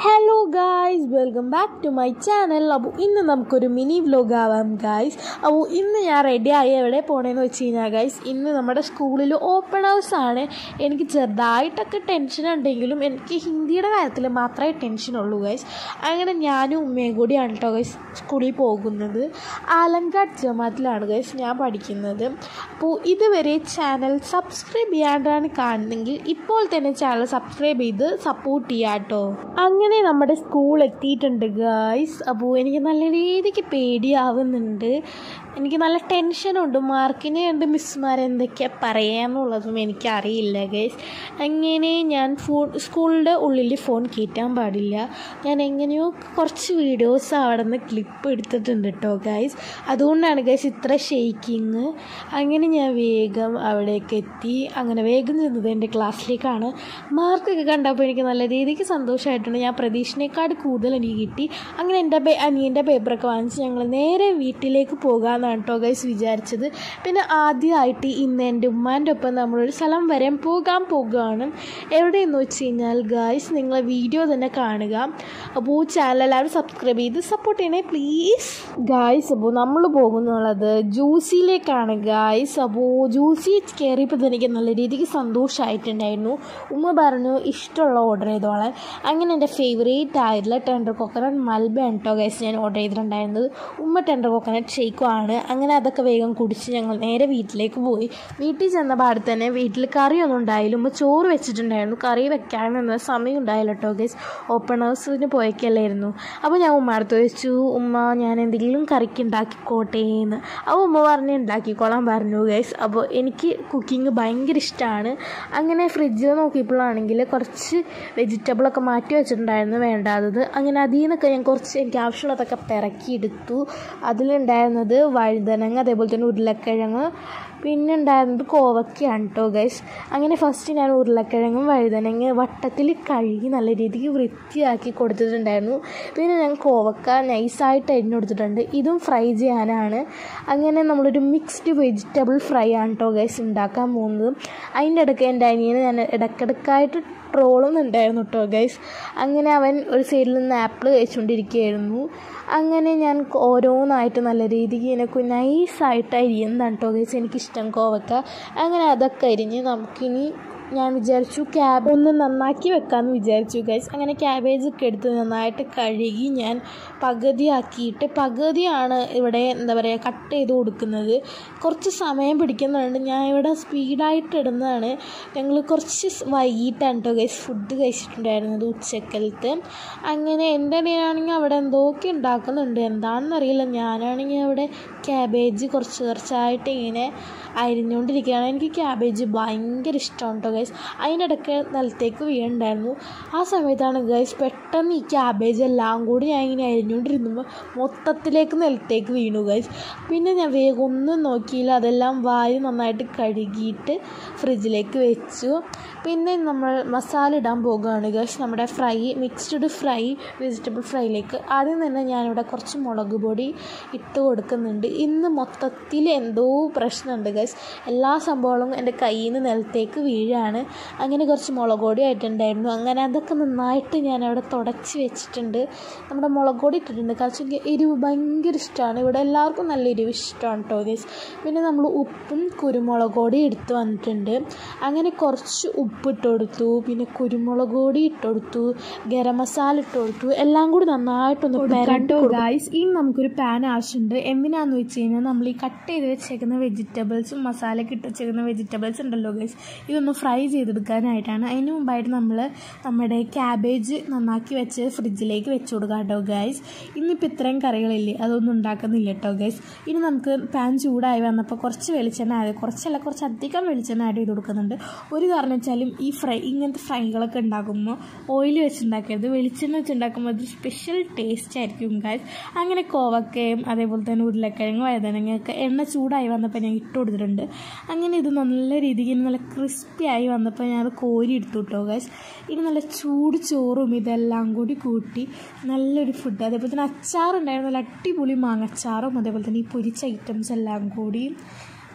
hello guys welcome back to my channel അപ്പോൾ ഇന്ന് നമുക്കൊരു മിനി വ്ലോഗ് ആവാം ഗായ്സ് അപ്പോൾ ഇന്ന് ഞാൻ റെഡി ആയി എവിടെ പോണേന്ന് വെച്ച് കഴിഞ്ഞാൽ ഗായ്സ് ഇന്ന് നമ്മുടെ സ്കൂളിൽ ഓപ്പൺ ഹൗസ് ആണ് എനിക്ക് ചെറുതായിട്ടൊക്കെ ടെൻഷൻ ഉണ്ടെങ്കിലും എനിക്ക് ഹിന്ദിയുടെ കാര്യത്തിൽ മാത്രമേ ടെൻഷനുള്ളൂ ഗായ്സ് അങ്ങനെ ഞാനും ഉമ്മയും കൂടിയാണ് കേട്ടോ ഗൈസ് സ്കൂളിൽ പോകുന്നത് ആലങ്കാട് ജമാത്തിലാണ് ഗൈസ് ഞാൻ പഠിക്കുന്നത് അപ്പോൾ ഇതുവരെ ചാനൽ സബ്സ്ക്രൈബ് ചെയ്യാണ്ടാണ് കാണുന്നെങ്കിൽ ഇപ്പോൾ തന്നെ ചാനൽ സബ്സ്ക്രൈബ് ചെയ്ത് സപ്പോർട്ട് ചെയ്യാം കേട്ടോ അങ്ങനെ നമ്മുടെ സ്കൂൾ എത്തിയിട്ടുണ്ട് ഗായ്സ് അപ്പോൾ എനിക്ക് നല്ല രീതിക്ക് പേടിയാവുന്നുണ്ട് എനിക്ക് നല്ല ടെൻഷനുണ്ട് മാർക്കിന് രണ്ട് മിസ്സുമാർ എന്തൊക്കെയാണ് പറയാന്നുള്ളതും എനിക്കറിയില്ല ഗൈസ് അങ്ങനെ ഞാൻ ഫോൺ സ്കൂളിൻ്റെ ഉള്ളിൽ ഫോൺ കയറ്റാൻ പാടില്ല ഞാൻ എങ്ങനെയോ കുറച്ച് വീഡിയോസ് അവിടെ നിന്ന് ക്ലിപ്പ് എടുത്തിട്ടുണ്ട് കേട്ടോ ഗൈസ് അതുകൊണ്ടാണ് ഗൈസ് ഇത്ര ഷെയ്ക്കിങ് അങ്ങനെ ഞാൻ വേഗം അവിടേക്ക് എത്തി അങ്ങനെ വേഗം ചെന്നത് എൻ്റെ ക്ലാസ്സിലേക്കാണ് മാർക്കൊക്കെ കണ്ടപ്പോൾ എനിക്ക് നല്ല രീതിക്ക് സന്തോഷമായിട്ടുണ്ട് ഞാൻ പ്രതീക്ഷനേക്കാൾ കൂടുതൽ എനിക്ക് കിട്ടി അങ്ങനെ എൻ്റെ പേ അനിയൻ്റെ പേപ്പറൊക്കെ വാങ്ങിച്ച് ഞങ്ങൾ നേരെ വീട്ടിലേക്ക് പോകാമെന്നാണ് കേട്ടോ ഗൈസ് വിചാരിച്ചത് പിന്നെ ആദ്യമായിട്ട് ഇന്ന് എൻ്റെ ഉമ്മാൻ്റെ ഒപ്പം നമ്മളൊരു സ്ഥലം വരെ പോകാൻ പോകുകയാണ് എവിടെയെന്ന് വെച്ച് കഴിഞ്ഞാൽ ഗായ്സ് നിങ്ങൾ വീഡിയോ തന്നെ കാണുക അപ്പോൾ ചാനൽ എല്ലാവരും സബ്സ്ക്രൈബ് ചെയ്ത് സപ്പോർട്ട് ചെയ്യണേ പ്ലീസ് ഗായ്സ് അപ്പോൾ നമ്മൾ പോകുന്നുള്ളത് ജ്യൂസിയിലേക്കാണ് ഗായ്സ് അപ്പോൾ ജ്യൂസി കയറിയപ്പോൾ തന്നെ എനിക്ക് നല്ല രീതിക്ക് സന്തോഷമായിട്ടുണ്ടായിരുന്നു ഉമ്മ പറഞ്ഞു ഇഷ്ടമുള്ള ഓർഡർ ചെയ്തോളാൻ അങ്ങനെ എൻ്റെ ഫേവറേറ്റ് ആയിട്ടുള്ള ടെൻഡർ കോക്കനട്ട് മൽബയാണ് കേട്ടോ ഗൈസ് ഞാൻ ഓർഡർ ചെയ്തിട്ടുണ്ടായിരുന്നത് ഉമ്മ ടെൻഡർ കോക്കനട്ട് ഷേക്കുമാണ് അങ്ങനെ അതൊക്കെ വേഗം കുടിച്ച് ഞങ്ങൾ നേരെ വീട്ടിലേക്ക് പോയി വീട്ടിൽ ചെന്ന പാട് തന്നെ വീട്ടിൽ കറിയൊന്നും ഉണ്ടായില്ല ഉമ്മ ചോറ് വെച്ചിട്ടുണ്ടായിരുന്നു കറി വെക്കാൻ നിന്ന സമയം ഉണ്ടായില്ല കേട്ടോ ഗൈസ് ഓപ്പൺ ഹൗസിന് പോയേക്കല്ലായിരുന്നു അപ്പോൾ ഞാൻ ഉമ്മടുത്ത് വെച്ചു ഉമ്മ ഞാൻ എന്തെങ്കിലും കറിക്ക് ഉണ്ടാക്കിക്കോട്ടെ എന്ന് അപ്പോൾ ഉമ്മ പറഞ്ഞ് ഉണ്ടാക്കിക്കോളാൻ പറഞ്ഞു ഗൈസ് അപ്പോൾ എനിക്ക് കുക്കിംഗ് ഭയങ്കര ഇഷ്ടമാണ് അങ്ങനെ ഫ്രിഡ്ജിൽ നോക്കിയപ്പോഴാണെങ്കിൽ കുറച്ച് വെജിറ്റബിളൊക്കെ മാറ്റി വെച്ചിട്ടുണ്ടായിരുന്നു വേണ്ടാത്തത് അങ്ങനെ അതിൽ നിന്നൊക്കെ ഞാൻ കുറച്ച് എനിക്ക് ആവശ്യമുള്ളതൊക്കെ പിറക്കിയെടുത്തു അതിലുണ്ടായിരുന്നത് വഴുതനങ്ങ അതേപോലെ തന്നെ ഉരുളക്കിഴങ്ങ് പിന്നെ ഉണ്ടായിരുന്നത് കോവക്കയാണ് കേട്ടോ ഗൈസ് അങ്ങനെ ഫസ്റ്റ് ഞാൻ ഉരുളക്കിഴങ്ങും വഴുതനങ്ങ വട്ടത്തിൽ കഴുകി നല്ല രീതിക്ക് വൃത്തിയാക്കി കൊടുത്തിട്ടുണ്ടായിരുന്നു പിന്നെ ഞാൻ കോവക്ക നൈസായിട്ട് അരിഞ്ഞു കൊടുത്തിട്ടുണ്ട് ഇതും ഫ്രൈ ചെയ്യാനാണ് അങ്ങനെ നമ്മളൊരു മിക്സ്ഡ് വെജിറ്റബിൾ ഫ്രൈ ആണ് കേട്ടോ ഗൈസ് ഉണ്ടാക്കാൻ പോകുന്നത് അതിൻ്റെ ഇടയ്ക്ക് എൻ്റെ അനിയനെ ഞാൻ ഇടയ്ക്കിടയ്ക്കായിട്ട് ട്രോളുന്നുണ്ടായിരുന്നു കേട്ടോ ഗൈസ് അങ്ങനെ അവൻ ഒരു സൈഡിൽ നിന്ന് ആപ്പിൾ കഴിച്ചുകൊണ്ടിരിക്കുകയായിരുന്നു അങ്ങനെ ഞാൻ ഓരോന്നായിട്ട് നല്ല രീതിക്ക് എനിക്ക് നൈസായിട്ട് അരിയുന്നതാണ് കേട്ടോ ഗൈസ് എനിക്കിഷ്ടം കോവക്ക അങ്ങനെ അതൊക്കെ അരിഞ്ഞ് നമുക്കിനി ഞാൻ വിചാരിച്ചു ക്യാബ് ഒന്ന് നന്നാക്കി വെക്കാമെന്ന് വിചാരിച്ചു ഗൈസ് അങ്ങനെ ക്യാബേജ് ഒക്കെ എടുത്ത് നന്നായിട്ട് കഴുകി ഞാൻ പകുതിയാക്കിയിട്ട് പകുതിയാണ് ഇവിടെ എന്താ പറയുക കട്ട് ചെയ്ത് കൊടുക്കുന്നത് കുറച്ച് സമയം പിടിക്കുന്നുണ്ട് ഞാൻ ഇവിടെ സ്പീഡായിട്ട് ഇടുന്നതാണ് ഞങ്ങൾ കുറച്ച് വൈകിട്ടാണ് കേട്ടോ ഗൈസ് ഫുഡ് കഴിച്ചിട്ടുണ്ടായിരുന്നത് ഉച്ചക്കലത്ത് അങ്ങനെ എൻ്റെ അനിയനാണെങ്കിൽ അവിടെ എന്തൊക്കെ ഉണ്ടാക്കുന്നുണ്ട് എന്താണെന്നറിയില്ല ഞാനാണെങ്കിൽ അവിടെ ക്യാബേജ് കുറച്ച് കുറച്ചായിട്ട് ഇങ്ങനെ അരിഞ്ഞുകൊണ്ടിരിക്കുകയാണ് എനിക്ക് ക്യാബേജ് ഭയങ്കര ഇഷ്ടമാണ് കേട്ടോ ഗൈസ് അതിനിടയ്ക്ക് നിലത്തേക്ക് വീഴുണ്ടായിരുന്നു ആ സമയത്താണ് ഗൈസ് പെട്ടെന്ന് ഈ ക്യാബേജ് എല്ലാം കൂടി ഞാൻ ഇങ്ങനെ അരിഞ്ഞുകൊണ്ടിരുന്നപ്പോൾ മൊത്തത്തിലേക്ക് നിലത്തേക്ക് വീണു ഗൈസ് പിന്നെ ഞാൻ വേഗം ഒന്നും നോക്കിയില്ല അതെല്ലാം വാരി നന്നായിട്ട് കഴുകിയിട്ട് ഫ്രിഡ്ജിലേക്ക് വെച്ചു പിന്നെ നമ്മൾ മസാല ഇടാൻ പോകുകയാണ് ഗൈസ് നമ്മുടെ ഫ്രൈ മിക്സ്ഡ് ഫ്രൈ വെജിറ്റബിൾ ഫ്രൈയിലേക്ക് ആദ്യം തന്നെ ഞാനിവിടെ കുറച്ച് മുളക് പൊടി ഇട്ട് കൊടുക്കുന്നുണ്ട് ഇന്ന് മൊത്തത്തിൽ എന്തോ പ്രശ്നമുണ്ട് ഗൈസ് എല്ലാ സംഭവങ്ങളും എൻ്റെ കയ്യിൽ നിന്ന് നിലത്തേക്ക് വീഴാണ് അങ്ങനെ കുറച്ച് മുളക് പൊടി ആയിട്ടുണ്ടായിരുന്നു അങ്ങനെ അതൊക്കെ നന്നായിട്ട് ഞാൻ അവിടെ തുടച്ച് വെച്ചിട്ടുണ്ട് നമ്മുടെ മുളക് പൊടി ഇട്ടിട്ടുണ്ട് കാരണം എനിക്ക് എരിവ് ഭയങ്കര ഇഷ്ടമാണ് ഇവിടെ എല്ലാവർക്കും നല്ല എരിവ് ഇഷ്ടമാണ് കേട്ടോ ഗൈസ് പിന്നെ നമ്മൾ ഉപ്പും കുരുമുളക് പൊടി എടുത്ത് വന്നിട്ടുണ്ട് അങ്ങനെ കുറച്ച് ഉപ്പ് ഇട്ട് കൊടുത്തു പിന്നെ കുരുമുളക് പൊടി ഇട്ട് കൊടുത്തു ഗരം മസാല ഇട്ട് കൊടുത്തു എല്ലാം കൂടി നന്നായിട്ടൊന്ന് കണ്ടോ ഗായ്സ് ഇനി നമുക്കൊരു പാൻ ആവശ്യമുണ്ട് എന്തിനാന്ന് വെച്ച് കഴിഞ്ഞാൽ നമ്മൾ ഈ കട്ട് ചെയ്ത് വെച്ചേക്കുന്ന വെജിറ്റബിൾസും മസാലയൊക്കെ ഇട്ട് വെച്ചേക്കുന്ന വെജിറ്റബിൾസ് ഉണ്ടല്ലോ ഗൈസ് ഇതൊന്ന് ഫ്രൈ ചെയ്തെടുക്കാനായിട്ടാണ് അതിന് മുമ്പായിട്ട് നമ്മൾ നമ്മുടെ ക്യാബേജ് നന്നാക്കി വെച്ച് ഫ്രിഡ്ജിലേക്ക് വെച്ച് കൊടുക്കാം കേട്ടോ ഗൈസ് ഇന്നിപ്പോൾ ഇത്രയും കറികളില്ലേ അതൊന്നും ഉണ്ടാക്കുന്നില്ല കേട്ടോ ഗൈസ് ഇനി നമുക്ക് പാൻ ചൂടായി വന്നപ്പോൾ കുറച്ച് വെളിച്ചെണ്ണ ആഡ് കുറച്ചല്ല കുറച്ച് അധികം വെളിച്ചെണ്ണ ആഡ് ചെയ്ത് കൊടുക്കുന്നുണ്ട് ഒരു കാരണം വെച്ചാലും ഈ ഫ്രൈ ഇങ്ങനത്തെ ഫ്രൈകളൊക്കെ ഉണ്ടാക്കുമ്പോൾ ഓയിൽ വെച്ച് ഉണ്ടാക്കരുത് വെളിച്ചെണ്ണ വെച്ച് ഉണ്ടാക്കുമ്പോൾ അത് സ്പെഷ്യൽ ടേസ്റ്റ് ആയിരിക്കും ഗൈസ് അങ്ങനെ കോവക്കയും അതേപോലെ തന്നെ ഉരുളക്കിഴങ്ങ് വഴുതനങ്ങയൊക്കെ എണ്ണ ചൂടായി വന്നപ്പോൾ ഞാൻ ഇട്ട് കൊടുത്തിട്ടുണ്ട് അങ്ങനെ ഇത് നല്ല രീതിക്ക് നല്ല ക്രിസ്പി ആയി വന്നപ്പോൾ ഞാൻ അത് കോരി എടുത്തു കേട്ടോ ഗൈസ് ഇത് നല്ല ചൂട് ചോറും ഇതെല്ലാം കൂടി കൂട്ടി നല്ലൊരു ഫുഡ് അതേപോലെ തന്നെ അച്ചാറുണ്ടായിരുന്നു നല്ല അടിപൊളി മാങ്ങച്ചാറും അതേപോലെ തന്നെ ഈ പൊരിച്ച ഐറ്റംസ് എല്ലാം കൂടി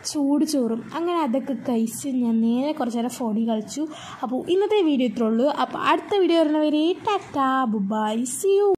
ചൂട് ചോറും അങ്ങനെ അതൊക്കെ കഴിച്ച് ഞാൻ നേരെ കുറച്ച് നേരം ഫോണിൽ കളിച്ചു അപ്പോൾ ഇന്നത്തെ വീഡിയോ ഇത്രേ ഉള്ളൂ അപ്പോൾ അടുത്ത വീഡിയോ വരുന്നവരെ ടാറ്റാ ബുബായ് സി യു